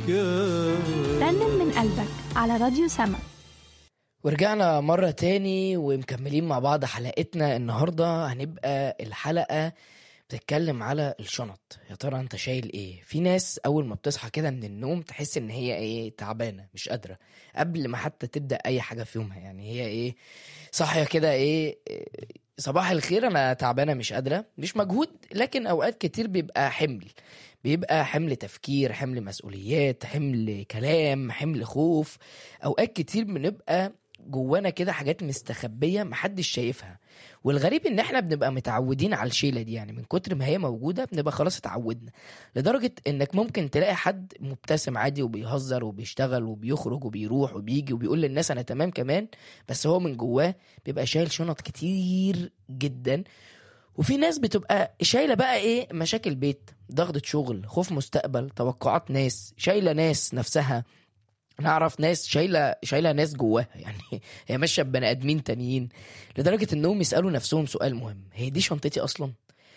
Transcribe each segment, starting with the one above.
كان رنم من قلبك على راديو سما ورجعنا مرة تاني ومكملين مع بعض حلقتنا النهاردة هنبقى الحلقة بتتكلم على الشنط يا ترى انت شايل ايه في ناس اول ما بتصحى كده من النوم تحس ان هي ايه تعبانة مش قادرة قبل ما حتى تبدأ اي حاجة في يومها يعني هي ايه صاحية كده ايه إيه، صباح الخير انا تعبانة مش قادرة مش مجهود لكن اوقات كتير بيبقى حمل بيبقى حمل تفكير حمل مسؤوليات حمل كلام حمل خوف اوقات كتير بنبقى جوانا كده حاجات مستخبيه محدش شايفها والغريب ان احنا بنبقى متعودين على الشيله دي يعني من كتر ما هي موجوده بنبقى خلاص اتعودنا لدرجه انك ممكن تلاقي حد مبتسم عادي وبيهزر وبيشتغل وبيخرج وبيروح وبيجي وبيقول للناس انا تمام كمان بس هو من جواه بيبقى شايل شنط كتير جدا وفي ناس بتبقى شايله بقى ايه مشاكل بيت ضغطة شغل خوف مستقبل توقعات ناس شايله ناس نفسها نعرف ناس شايله شايله ناس جواها يعني هي ماشيه ببني ادمين تانيين لدرجه انهم يسالوا نفسهم سؤال مهم هي دي شنطتي اصلا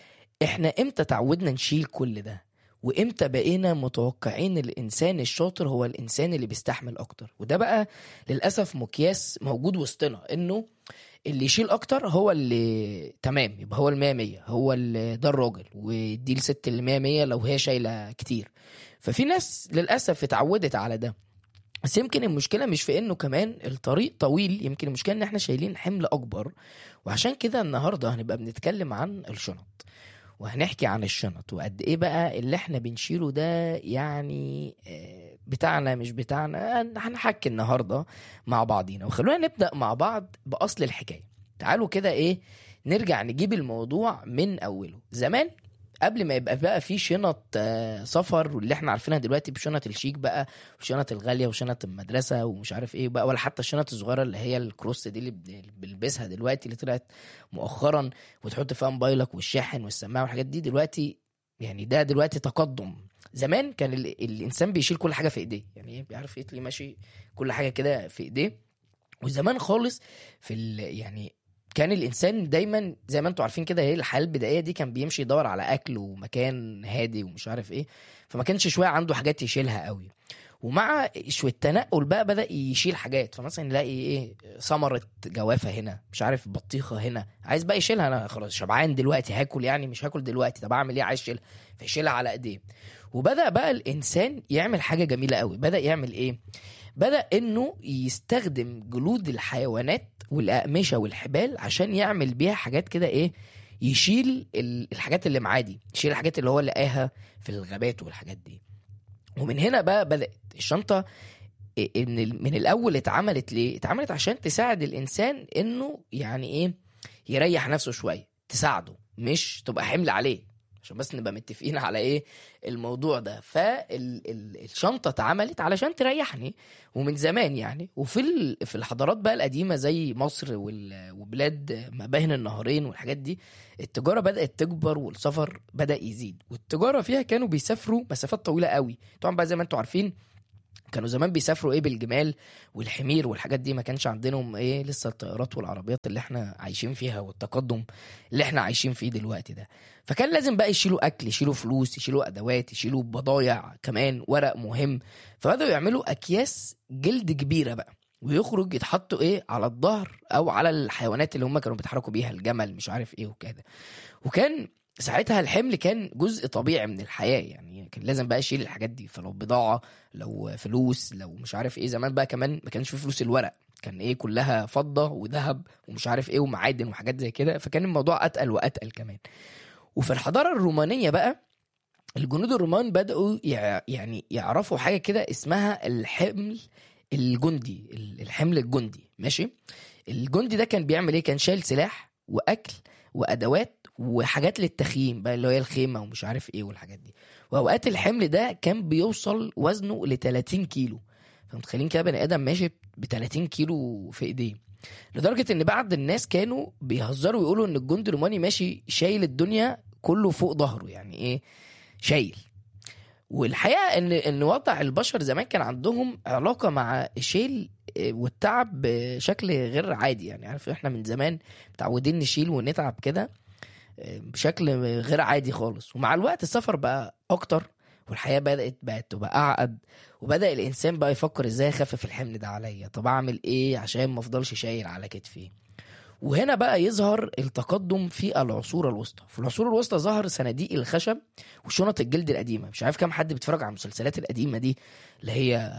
احنا امتى تعودنا نشيل كل ده وامتى بقينا متوقعين الانسان الشاطر هو الانسان اللي بيستحمل اكتر وده بقى للاسف مقياس موجود وسطنا انه اللي يشيل اكتر هو اللي تمام يبقى هو المية مية هو اللي ده الراجل ودي الست اللي مية مية لو هي شايله كتير ففي ناس للاسف اتعودت على ده بس يمكن المشكله مش في انه كمان الطريق طويل يمكن المشكله ان احنا شايلين حمل اكبر وعشان كده النهارده هنبقى بنتكلم عن الشنط وهنحكي عن الشنط وقد ايه بقى اللي احنا بنشيله ده يعني آه، بتاعنا مش بتاعنا هنحكي النهارده مع بعضينا وخلونا نبدا مع بعض باصل الحكايه تعالوا كده ايه نرجع نجيب الموضوع من اوله زمان قبل ما يبقى بقى في شنط آه، سفر واللي احنا عارفينها دلوقتي بشنط الشيك بقى وشنط الغاليه وشنط المدرسه ومش عارف ايه بقى ولا حتى الشنط الصغيره اللي هي الكروس دي اللي بن- اللي بنلبسها دلوقتي اللي طلعت مؤخرا وتحط فيها موبايلك والشاحن والسماعه والحاجات دي دلوقتي يعني ده دلوقتي تقدم زمان كان ال... الانسان بيشيل كل حاجه في ايديه يعني ايه بيعرف يتلي ماشي كل حاجه كده في ايديه وزمان خالص في ال... يعني كان الانسان دايما زي ما انتم عارفين كده هي الحياه البدائيه دي كان بيمشي يدور على اكل ومكان هادي ومش عارف ايه فما كانش شويه عنده حاجات يشيلها قوي ومع شويه التنقل بقى بدا يشيل حاجات فمثلا يلاقي ايه ثمره جوافه هنا مش عارف بطيخه هنا عايز بقى يشيلها انا خلاص شبعان دلوقتي هاكل يعني مش هاكل دلوقتي طب اعمل ايه عايز اشيلها فيشيلها على ايديه وبدا بقى الانسان يعمل حاجه جميله قوي بدا يعمل ايه بدا انه يستخدم جلود الحيوانات والاقمشه والحبال عشان يعمل بيها حاجات كده ايه يشيل ال- الحاجات اللي معاه دي يشيل الحاجات اللي هو لقاها في الغابات والحاجات دي ومن هنا بقى بدات الشنطه إيه- ان ال- من الاول اتعملت ليه اتعملت عشان تساعد الانسان انه يعني ايه يريح نفسه شويه تساعده مش تبقى حمل عليه عشان بس نبقى متفقين على ايه الموضوع ده فالشنطه اتعملت علشان تريحني ومن زمان يعني وفي ال- في الحضارات بقى القديمه زي مصر وال- وبلاد ما بين النهرين والحاجات دي التجاره بدات تكبر والسفر بدا يزيد والتجاره فيها كانوا بيسافروا مسافات طويله قوي طبعا بقى زي ما انتم عارفين كانوا زمان بيسافروا ايه بالجمال والحمير والحاجات دي ما كانش عندهم ايه لسه الطيارات والعربيات اللي احنا عايشين فيها والتقدم اللي احنا عايشين فيه دلوقتي ده فكان لازم بقى يشيلوا اكل يشيلوا فلوس يشيلوا ادوات يشيلوا بضايع كمان ورق مهم فبداوا يعملوا اكياس جلد كبيره بقى ويخرج يتحطوا ايه على الظهر او على الحيوانات اللي هم كانوا بيتحركوا بيها الجمل مش عارف ايه وكده وكان ساعتها الحمل كان جزء طبيعي من الحياه يعني كان لازم بقى يشيل الحاجات دي فلو بضاعه لو فلوس لو مش عارف ايه زمان بقى كمان ما كانش في فلوس الورق كان ايه كلها فضه وذهب ومش عارف ايه ومعادن وحاجات زي كده فكان الموضوع اتقل واتقل كمان وفي الحضاره الرومانيه بقى الجنود الرومان بدأوا يع- يعني يعرفوا حاجة كده اسمها الحمل الجندي ال- الحمل الجندي ماشي الجندي ده كان بيعمل ايه كان شايل سلاح واكل وادوات وحاجات للتخييم بقى اللي هي الخيمه ومش عارف ايه والحاجات دي واوقات الحمل ده كان بيوصل وزنه ل 30 كيلو فمتخيلين كده بني ادم ماشي ب 30 كيلو في ايديه لدرجه ان بعض الناس كانوا بيهزروا ويقولوا ان الجندي الروماني ماشي شايل الدنيا كله فوق ظهره يعني ايه شايل والحقيقه ان ان وضع البشر زمان كان عندهم علاقه مع الشيل آه، والتعب بشكل غير عادي يعني عارف احنا من زمان متعودين نشيل ونتعب كده آه، بشكل غير عادي خالص ومع الوقت السفر بقى اكتر والحياه بدات بقت تبقى اعقد وبدا الانسان بقى يفكر ازاي اخفف الحمل ده عليا طب اعمل ايه عشان ما افضلش شايل على كتفي وهنا بقى يظهر التقدم في العصور الوسطى في العصور الوسطى ظهر صناديق الخشب وشنط الجلد القديمه مش عارف كام حد بيتفرج على المسلسلات القديمه دي اللي هي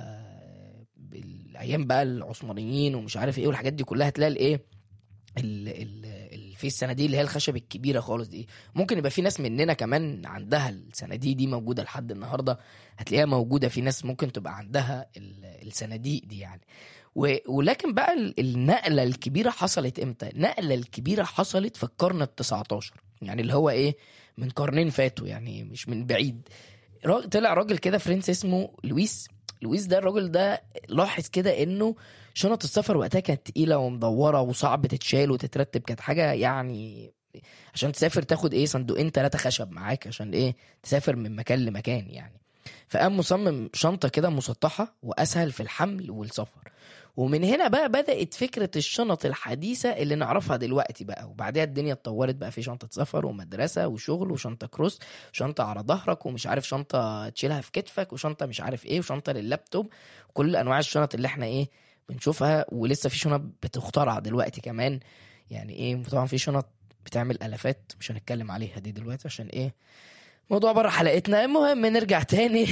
الايام بقى العثمانيين ومش عارف ايه والحاجات دي كلها تلاقي الايه ال ال ال- في الصناديق اللي هي الخشب الكبيره خالص دي ممكن يبقى في ناس مننا كمان عندها الصناديق دي موجوده لحد النهارده هتلاقيها موجوده في ناس ممكن تبقى عندها ال- الصناديق دي يعني و- ولكن بقى ال- النقله الكبيره حصلت امتى النقله الكبيره حصلت في القرن ال19 يعني اللي هو ايه من قرنين فاتوا يعني مش من بعيد را- طلع راجل كده فرنسي اسمه لويس لويس ده الراجل ده لاحظ كده انه شنط السفر وقتها كانت تقيله ومدوره وصعب تتشال وتترتب كانت حاجه يعني عشان تسافر تاخد ايه صندوقين ثلاثه خشب معاك عشان ايه تسافر من مكان لمكان يعني فقام مصمم شنطه كده مسطحه واسهل في الحمل والسفر ومن هنا بقى بدأت فكرة الشنط الحديثة اللي نعرفها دلوقتي بقى وبعدها الدنيا اتطورت بقى في شنطة سفر ومدرسة وشغل وشنطة كروس شنطة على ظهرك ومش عارف شنطة تشيلها في كتفك وشنطة مش عارف ايه وشنطة لللابتوب كل انواع الشنط اللي احنا ايه بنشوفها ولسه في شنط بتخترع دلوقتي كمان يعني ايه طبعا في شنط بتعمل الافات مش هنتكلم عليها دي دلوقتي عشان ايه موضوع بره حلقتنا المهم نرجع تاني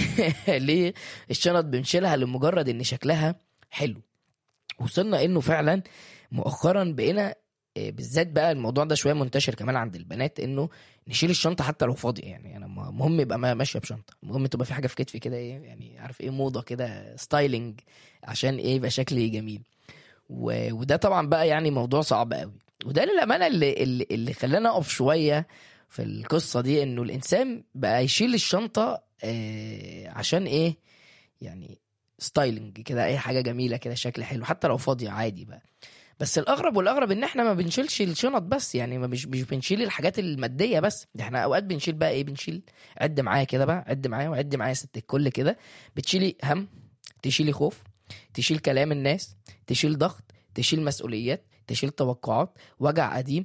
للشنط بنشيلها لمجرد ان شكلها حلو وصلنا انه فعلا مؤخرا بقينا إيه، بالذات بقى الموضوع ده شويه منتشر كمان عند البنات انه نشيل الشنطه حتى لو فاضيه يعني انا مهم يبقى ما- ماشيه بشنطه المهم تبقى في حاجه في كتفي كده ايه يعني عارف ايه موضه كده ستايلينج عشان ايه يبقى شكلي جميل و... وده طبعا بقى يعني موضوع صعب قوي وده للامانه اللي اللي, اللي خلانا اقف شويه في القصه دي انه الانسان بقى يشيل الشنطه آه عشان ايه يعني ستايلنج كده اي حاجه جميله كده شكل حلو حتى لو فاضيه عادي بقى بس الاغرب والاغرب ان احنا ما بنشيلش الشنط بس يعني ما مش مش بنشيل الحاجات الماديه بس ده احنا اوقات بنشيل بقى ايه بنشيل عد معايا كده بقى عد معايا وعد معايا ست الكل كده بتشيلي هم تشيلي خوف تشيل كلام الناس تشيل ضغط تشيل مسؤوليات تشيل توقعات وجع قديم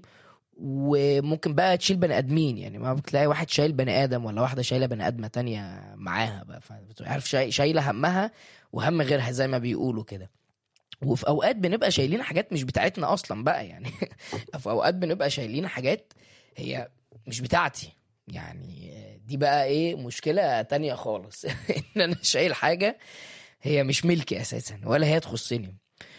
وممكن بقى تشيل بني ادمين يعني ما بتلاقي واحد شايل بني ادم ولا واحده شايله بني ادمه تانية معاها بقى عارف شاي- شايله همها وهم غيرها زي ما بيقولوا كده وفي اوقات بنبقى شايلين حاجات مش بتاعتنا اصلا بقى يعني في اوقات بنبقى شايلين حاجات هي مش بتاعتي يعني دي بقى ايه مشكلة تانية خالص ان انا شايل حاجة هي مش ملكي اساسا ولا هي تخصني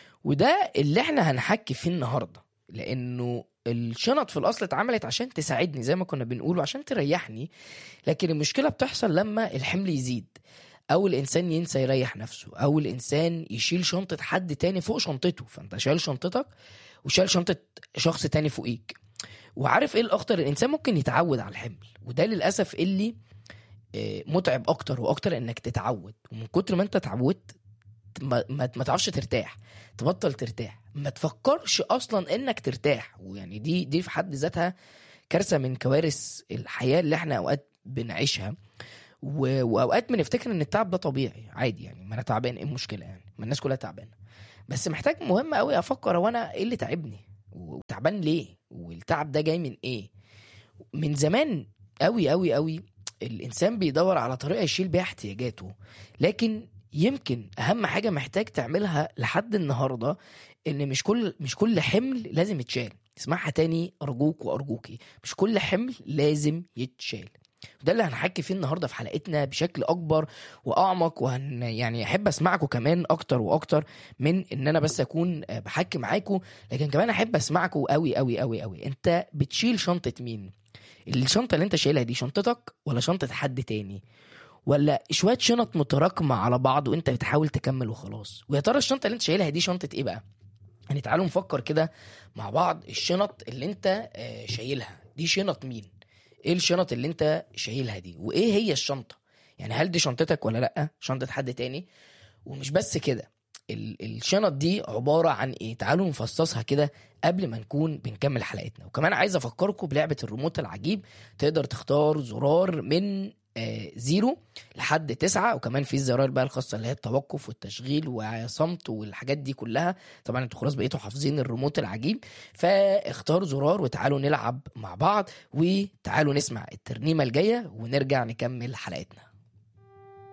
وده اللي احنا هنحكي فيه النهارده لانه الشنط في الاصل اتعملت عشان تساعدني زي ما كنا بنقول وعشان تريحني لكن المشكله بتحصل لما الحمل يزيد او الانسان ينسى يريح نفسه او الانسان يشيل شنطه حد تاني فوق شنطته فانت شايل شنطتك وشايل شنطه شخص تاني فوقيك وعارف ايه الاخطر الانسان ممكن يتعود على الحمل وده للاسف اللي آه، متعب اكتر واكتر انك تتعود ومن كتر ما انت اتعودت ما, ما, ما تعرفش ترتاح تبطل ترتاح ما تفكرش اصلا انك ترتاح ويعني دي دي في حد ذاتها كارثه من كوارث الحياه اللي احنا اوقات بنعيشها و... واوقات بنفتكر ان التعب ده طبيعي عادي يعني ما انا تعبان ايه المشكله يعني ما الناس كلها تعبانه بس محتاج مهم قوي افكر هو انا ايه اللي تعبني وتعبان ليه والتعب ده جاي من ايه من زمان قوي قوي قوي الانسان بيدور على طريقه يشيل بيها احتياجاته لكن يمكن اهم حاجه محتاج تعملها لحد النهارده ان مش كل مش كل حمل لازم يتشال اسمعها تاني ارجوك وارجوكي مش كل حمل لازم يتشال وده اللي هنحكي فيه النهارده في حلقتنا بشكل اكبر واعمق وهن يعني احب اسمعكم كمان اكتر واكتر من ان انا بس اكون آه، بحكي معاكم لكن كمان احب اسمعكم قوي قوي قوي قوي انت بتشيل شنطه مين الشنطه اللي انت شايلها دي شنطتك ولا شنطه حد تاني ولا شويه شنط متراكمه على بعض وانت بتحاول تكمل وخلاص ويا ترى الشنطه اللي انت شايلها دي شنطه ايه بقى يعني تعالوا نفكر كده مع بعض الشنط اللي انت آه، شايلها دي شنط مين ايه الشنط اللي انت شايلها دي وايه هي الشنطه يعني هل دي شنطتك ولا لا شنطه حد تاني ومش بس كده ال- الشنط دي عباره عن ايه تعالوا نفصصها كده قبل ما نكون بنكمل حلقتنا وكمان عايز افكركم بلعبه الريموت العجيب تقدر تختار زرار من آه، زيرو لحد تسعة وكمان في الزراير بقى الخاصة اللي هي التوقف والتشغيل وصمت والحاجات دي كلها طبعا انتوا خلاص بقيتوا حافظين الريموت العجيب فاختاروا زرار وتعالوا نلعب مع بعض وتعالوا نسمع الترنيمة الجاية ونرجع نكمل حلقتنا